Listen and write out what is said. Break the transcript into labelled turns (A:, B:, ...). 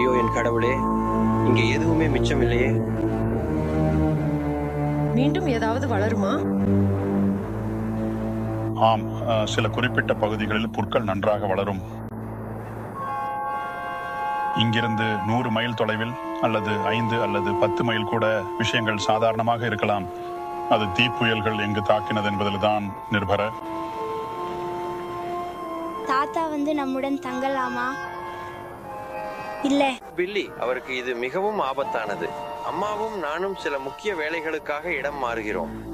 A: ஐயோ என் கடவுளே இங்கே எதுவுமே மிச்சம் இல்லையே
B: மீண்டும் ஏதாவது வளருமா
C: ஆம் அஹ், சில குறிப்பிட்ட பகுதிகளில் புற்கள் நன்றாக வளரும் இங்கிருந்து நூறு மைல் தொலைவில் அல்லது ஐந்து அல்லது பத்து மைல் கூட விஷயங்கள் சாதாரணமாக இருக்கலாம் அது தீப்புயல்கள் எங்கு தாக்கினது என்பதில்தான் நிர்பர
D: தாத்தா வந்து நம்முடன் தங்கலாமா இல்ல
A: பில்லி அவருக்கு இது மிகவும் ஆபத்தானது அம்மாவும் நானும் சில முக்கிய வேலைகளுக்காக இடம் மாறுகிறோம்